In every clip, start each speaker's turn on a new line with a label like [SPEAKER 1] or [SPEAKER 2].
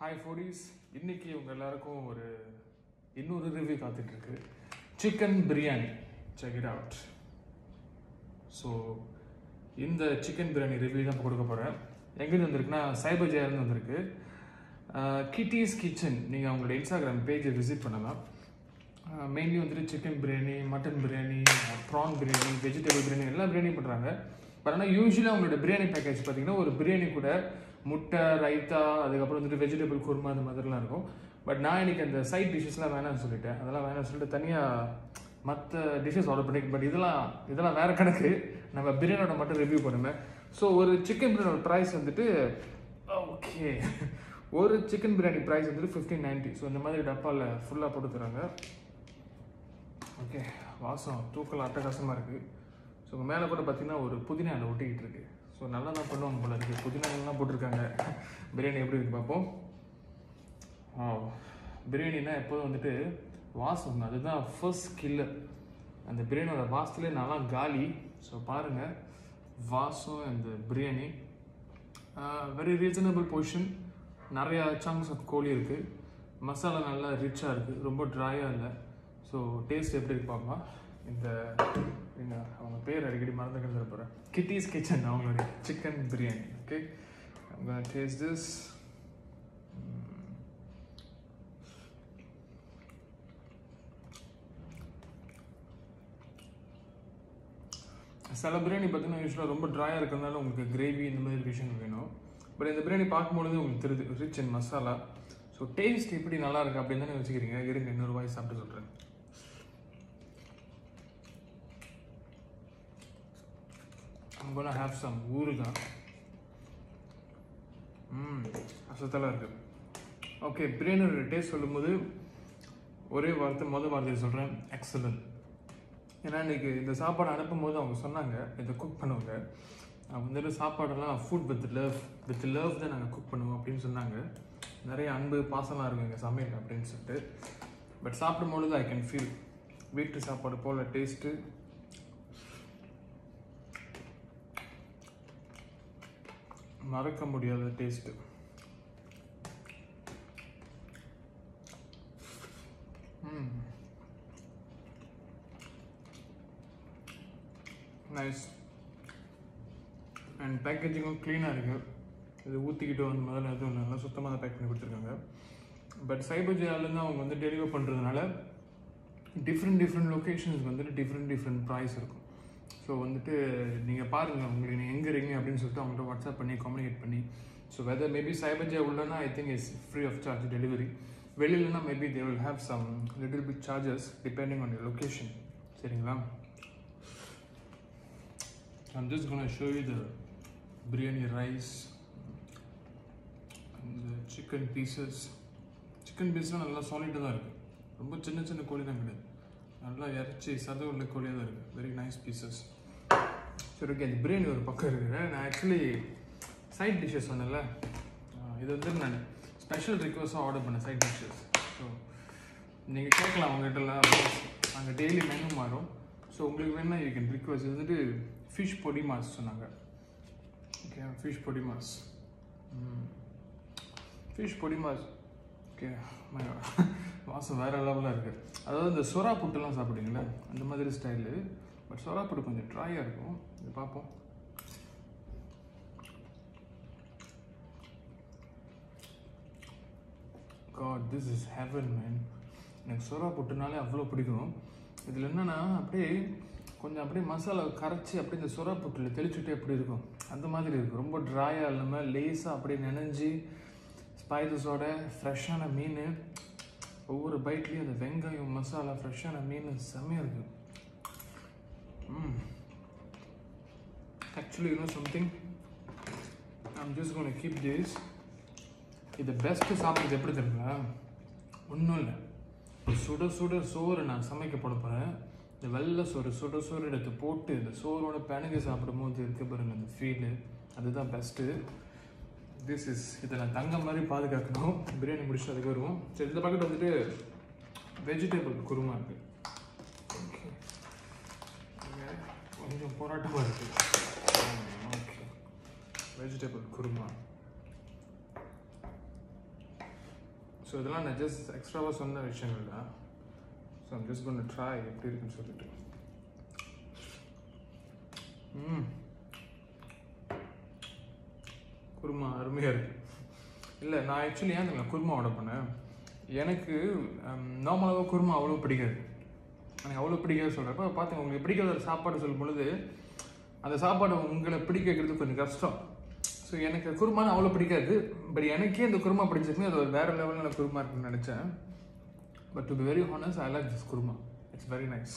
[SPEAKER 1] Hi ஃபோடிஸ் இன்னைக்கு உங்க எல்லாருக்கும் ஒரு இன்னொரு ரிவ்யூ காத்துட்டு இருக்கு chicken biryani check it out so இந்த சிக்கன் பிரியாணி ரிவ்யூ தான் இப்போ கொடுக்க போகிறேன் எங்கேருந்து வந்திருக்குன்னா சைபர் ஜெயிலிருந்து வந்திருக்கு கிட்டிஸ் கிச்சன் நீங்கள் அவங்களோட இன்ஸ்டாகிராம் பேஜை விசிட் பண்ணலாம் மெயின்லி வந்துட்டு chicken biryani mutton biryani prawn biryani vegetable biryani எல்லா பிரியாணியும் பண்ணுறாங்க பட் ஆனால் யூஸ்வலாக அவங்களோட பிரியாணி பேக்கேஜ் பார்த்தீங்கன்னா ஒரு பிரியாணி கூட முட்டை ரைத்தா அதுக்கப்புறம் வந்துட்டு வெஜிடபிள் குருமா அந்த மாதிரிலாம் இருக்கும் பட் நான் இன்னைக்கு அந்த சைட் டிஷ்ஷஸ்லாம் வேணாம்னு சொல்லிட்டேன் அதெல்லாம் வேணாம்னு சொல்லிட்டு தனியாக மற்ற டிஷ்ஷஸ் ஆர்டர் பண்ணி பட் இதெல்லாம் இதெல்லாம் வேற கணக்கு நம்ம பிரியாணியோட மட்டும் ரிவ்யூ பண்ணுவேன் ஸோ ஒரு சிக்கன் பிரியாணியோட ப்ரைஸ் வந்துட்டு ஓகே ஒரு சிக்கன் பிரியாணி ப்ரைஸ் வந்துட்டு ஃபிஃப்டீன் நைன்ட்டி ஸோ இந்த மாதிரி டப்பாவில் ஃபுல்லாக போட்டு தராங்க ஓகே வாசம் தூக்கல் அட்டகாசமாக இருக்குது ஸோ உங்கள் மேலே கூட பார்த்தீங்கன்னா ஒரு புதினா அதில் ஒட்டிக்கிட்டு இருக்கு ஸோ நல்லா தான் பண்ணுவாங்க போல இருக்குது புதினா எல்லாம் போட்டிருக்காங்க பிரியாணி எப்படி இருக்கு பார்ப்போம் ஆ பிரியாணினா எப்போதும் வந்துட்டு வாசம் அதுதான் ஃபர்ஸ்ட் கில்லர் அந்த பிரியாணியோட வாசத்துலேயே நல்லா காலி ஸோ பாருங்கள் வாசம் அந்த பிரியாணி வெரி ரீசனபிள் பொசிஷன் நிறையா சங்க்ஸ் ஆஃப் கோழி இருக்குது மசாலா நல்லா ரிச்சாக இருக்குது ரொம்ப ட்ரையாக இல்லை ஸோ டேஸ்ட் எப்படி இருக்கு பார்க்கலாம் இந்த இந்த அவங்க பேர் அடிக்கடி மறந்துக்கிறது போகிறேன் கிட்டிஸ் கிச்சன் அவங்களுடைய chicken biryani okay taste this சில பிரியாணி பார்த்தீங்கன்னா யூஸ்வலாக ரொம்ப ட்ரையாக இருக்கிறதுனால உங்களுக்கு கிரேவி இந்த மாதிரி விஷயங்கள் வேணும் பட் இந்த பிரியாணி பார்க்கும்பொழுது உங்களுக்கு தெரியுது rich and masala so taste எப்படி நல்லா இருக்கு அப்படின்னு தானே வச்சுக்கிறீங்க இருங்க இன்னொரு வாய் சாப்பிட்டு சொல்கிறேன் I'm gonna have some ஊறுகாய் ம் அசத்தலாக இருக்கு ஓகே பிரியாணியோட டேஸ்ட் சொல்லும்போது ஒரே வார்த்தை மொதல் வார்த்தையை சொல்கிறேன் எக்ஸலன்ட் ஏன்னா இன்னைக்கு இந்த சாப்பாடு அனுப்பும் போது அவங்க சொன்னாங்க இதை குக் பண்ணுவாங்க அவங்க வந்துட்டு சாப்பாடெல்லாம் food with love with love தான் நாங்கள் குக் பண்ணுவோம் அப்படின்னு சொன்னாங்க நிறைய அன்பு பாசம்லாம் இருக்கும் எங்கள் சமையல் அப்படின்னு சொல்லிட்டு பட் சாப்பிடும்பொழுது ஐ கேன் ஃபீல் வீட்டு சாப்பாடு போல் டேஸ்ட்டு மறக்க முடியாத டேஸ்ட்டு ம் நைஸ் அண்ட் பேக்கேஜிங்கும் க்ளீனாக இருக்குது இது ஊற்றிக்கிட்டு வந்து முதல்ல எதுவும் நல்லா சுத்தமாக பேக் பண்ணி கொடுத்துருக்காங்க பட் சைபர் ஜியாலேருந்து அவங்க வந்து டெலிவர் பண்ணுறதுனால டிஃப்ரெண்ட் டிஃப்ரெண்ட் லொக்கேஷன்ஸ்க்கு வந்துட்டு டிஃப்ரெண்ட் டிஃப்ரெண்ட் ப்ரைஸ் இருக்கும் ஸோ வந்துட்டு நீங்கள் பாருங்கள் உங்களுக்கு நீங்கள் எங்கே இருக்கீங்க அப்படின்னு சொல்லிட்டு அவங்கள்ட்ட வாட்ஸ்அப் பண்ணி கம்யூனிகேட் பண்ணி so whether maybe Cyberjaya உள்ளனா I think is free of charge delivery வெளியிலனா maybe they will have some little bit charges depending on your location சரிங்களா I'm just gonna show you the biryani rice and the chicken pieces. Chicken பீஸ்லாம் நல்லா சாலிடாக தான் இருக்குது ரொம்ப சின்ன சின்ன கோழிலாம் கிடையாது நல்லா இறச்சி சதை உள்ள கோழியாக தான் இருக்குது வெரி நைஸ் பீசஸ் சரி ஓகே அந்த பிரியாணி ஒரு பக்கம் இருக்குது நான் ஆக்சுவலி சைட் டிஷ்ஷஸ் சொன்னேன்ல ஆஹ் இது வந்து நான் ஸ்பெஷல் ரிக்வஸ்ட்டாக ஆர்டர் பண்ணேன் சைட் டிஷ்ஷஸ் ஸோ நீங்கள் கேட்கலாம் அவங்ககிட்டலாம் அங்கே டெய்லி மெனு மாறும் ஸோ உங்களுக்கு வேணா யூ கேன் ரிக்வஸ்ட் இது வந்துட்டு ஃபிஷ் பொடி மாஸ் சொன்னாங்க ஓகே ஃபிஷ் பொடி மாஸ் ஃபிஷ் பொடி மாஸ் ஓகே வாசம் வேறு லெவலாக இருக்குது அதாவது இந்த சொரா புட்டுலாம் சாப்பிடுவீங்களா அந்த மாதிரி ஸ்டைலு பட் சொரா புட்டு கொஞ்சம் ட்ரையாக இருக்கும் இது பார்ப்போம் God this is heaven man எனக்கு சொரா புட்டுனாலே அவ்வளோ பிடிக்கும் இதில் என்னென்னா அப்படியே கொஞ்சம் அப்படியே மசாலா கரைச்சி அப்படியே இந்த சுறா புட்டில் தெளிச்சுட்டே அப்படி இருக்கும் அந்த மாதிரி இருக்கும் ரொம்ப ட்ராயாக இல்லாமல் லேஸாக அப்படியே நனைஞ்சி ஸ்பைசஸோட ஃப்ரெஷ்ஷான மீன் ஒவ்வொரு பைட்லேயும் அந்த வெங்காயம் மசாலா ஃப்ரெஷ்ஷான மீன் செம்மையாக இருக்குது ம் actually you know something I'm just gonna keep this இது பெஸ்ட்டு சாப்பிட்றது எப்படி தெரியுங்களா ஒன்றும் இல்லை சுட சுட சோறு நான் சமைக்க போட போகிறேன் இந்த வெள்ளை சோறு சுட சோறு எடுத்து போட்டு இந்த சோறோட பிணங்கு சாப்பிடும் போது இருக்க பாருங்க அந்த ஃபீலு அதுதான் பெஸ்ட்டு திஸ் இஸ் இதை நான் தங்க மாதிரி பாதுகாக்கணும் பிரியாணி முடிச்சுட்டு அதுக்கு வருவோம் சரி இந்த பக்கெட் வந்துட்டு வெஜிடபிள் குருமா இருக்கு ஓகே கொஞ்சம் போராட்டமாக இருக்கு ஓகே வெஜிடபிள் குருமா ஸோ இதெல்லாம் நான் ஜஸ்ட் எக்ஸ்ட்ராவாக சொன்ன விஷயங்கள் தான் so I'm just gonna try எப்படி இருக்குன்னு சொல்லிட்டு ம் குருமா அருமையாக இருக்கு இல்லை நான் ஆக்சுவலி ஏன் தெரியுமா குருமா ஆர்டர் பண்ணேன் எனக்கு நார்மலாக குருமா அவ்வளோ பிடிக்காது எனக்கு அவ்வளோ பிடிக்காது சொல்கிறப்ப பார்த்துங்க உங்களுக்கு பிடிக்காத ஒரு சாப்பாடு சொல்லும் பொழுது அந்த சாப்பாடு உங்களை பிடிக்க வைக்கிறது கொஞ்சம் கஷ்டம் ஸோ எனக்கு குருமான்னு அவ்வளோ பிடிக்காது பட் எனக்கே இந்த குருமா பிடிச்சிருக்கு அது ஒரு வேறு லெவலில் குருமா இருக்குன்னு நினச்சேன் but to be very honest I like this kurma it's very nice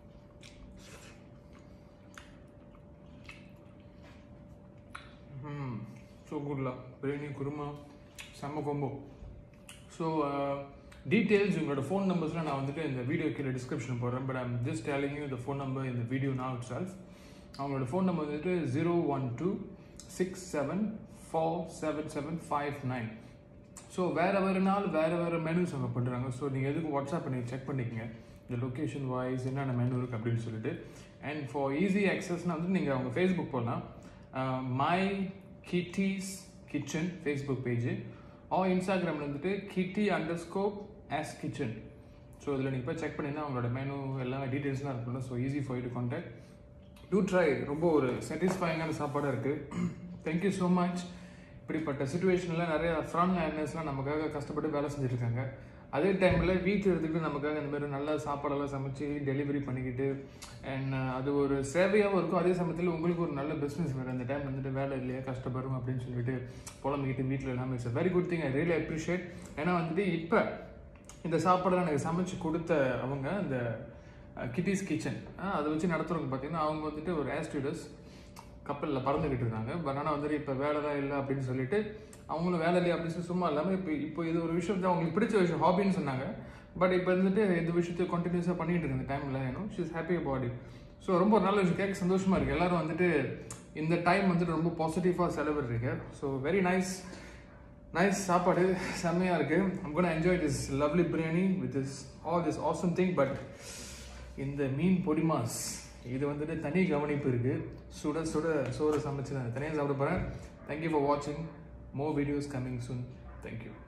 [SPEAKER 1] ம் ஸோ குட்லா பிரியாணி குருமா செம்ம கொம்போ ஸோ டீட்டெயில்ஸ் உங்களோட ஃபோன் நம்பர்ஸ்லாம் நான் வந்துட்டு இந்த வீடியோ கீழே டிஸ்கிரிப்ஷன் போடுறேன் but I'm just telling you இந்த ஃபோன் நம்பர் இந்த வீடியோ நான் இட் செல்ஃப் அவங்களோட ஃபோன் நம்பர் வந்துட்டு zero one two six seven four seven seven five nine so வேறு வேறு நாள் வேறு வேறு மெனுஸ் அவங்க பண்ணுறாங்க ஸோ நீங்கள் எதுக்கு வாட்ஸ்அப் பண்ணி செக் பண்ணிக்கங்க இந்த லொக்கேஷன் வாய்ஸ் என்னென்ன மெனு இருக்குது அப்படின்னு சொல்லிட்டு அண்ட் ஃபார் ஈஸி ஆக்சஸ்னால் வந்து நீங்கள் அவங்க ஃபேஸ்புக் போடலாம் my Kitty's kitchen Facebook page ஆ இன்ஸ்டாகிராமில் வந்துட்டு Kitty underscore S kitchen so இதில் நீங்கள் போய் செக் பண்ணிங்கன்னா அவங்களோட மெனு எல்லாமே டீட்டெயில்ஸ்லாம் இருக்குல்ல so easy for to contact to try ரொம்ப ஒரு சாட்டிஸ்ஃபைங்கான சாப்பாடாக இருக்குது தேங்க்யூ ஸோ மச் இப்படிப்பட்ட சுச்சுவேஷனில் நிறைய ஃப்ரண்ட் லைனர்ஸ்லாம் நமக்காக கஷ்டப்பட்டு வேலை செஞ்சுருக்காங்க அதே டைமில் வீட்டில் இருந்துக்கிட்டு நமக்காக இந்த மாதிரி நல்ல சாப்பாடெல்லாம் சமைச்சு டெலிவரி பண்ணிக்கிட்டு அண்ட் அது ஒரு சேவையாகவும் இருக்கும் அதே சமயத்தில் உங்களுக்கு ஒரு நல்ல பிஸ்னஸ் வேறு அந்த டைம் வந்துட்டு வேலை இல்லையா கஷ்டப்படும் அப்படின்னு சொல்லிட்டு புலம்பிக்கிட்டு வீட்டில் எல்லாமே it's very good thing I really appreciate ஏன்னா வந்துட்டு இப்போ இந்த சாப்பாடெல்லாம் எனக்கு சமைச்சு கொடுத்த அவங்க இந்த கிட்டிஸ் கிச்சன் அதை வச்சு நடத்துறவங்க பார்த்தீங்கன்னா அவங்க வந்துட்டு ஒரு ஆஸ்டியூடஸ் கப்பலில் பறந்துக்கிட்டு இருந்தாங்க பட் ஆனால் வந்துட்டு இப்போ வேலை தான் இல்லை அப்படின்னு சொல்லிட்டு அவங்களும் வேலை இல்லையா அப்படின்னு சொல்லி சும்மா இல்லாமல் இப்போ இப்போ இது ஒரு விஷயம் தான் அவங்களுக்கு பிடிச்ச விஷயம் ஹாபின்னு சொன்னாங்க பட் இப்போ வந்துட்டு இந்த விஷயத்தை கண்டினியூஸாக பண்ணிட்டு இருக்கு இந்த டைமில் ஏன்னா ஷீஸ் ஹாப்பி பாடி ஸோ ரொம்ப ஒரு நல்ல விஷயம் கேட்க சந்தோஷமாக இருக்குது எல்லாரும் வந்துட்டு இந்த டைம் வந்துட்டு ரொம்ப பாசிட்டிவாக celebrate so very nice nice சாப்பாடு செம்மையாக இருக்குது I'm gonna enjoy this lovely biryani with this all this awesome thing but இந்த மீன் பொடிமாஸ் இது வந்துட்டு தனி கவனிப்பு இருக்குது சுட சுட சோறு சமைச்சு நான் தனியாக சாப்பிட போகிறேன் தேங்க்யூ ஃபார் வாட்சிங் more videos coming soon thank you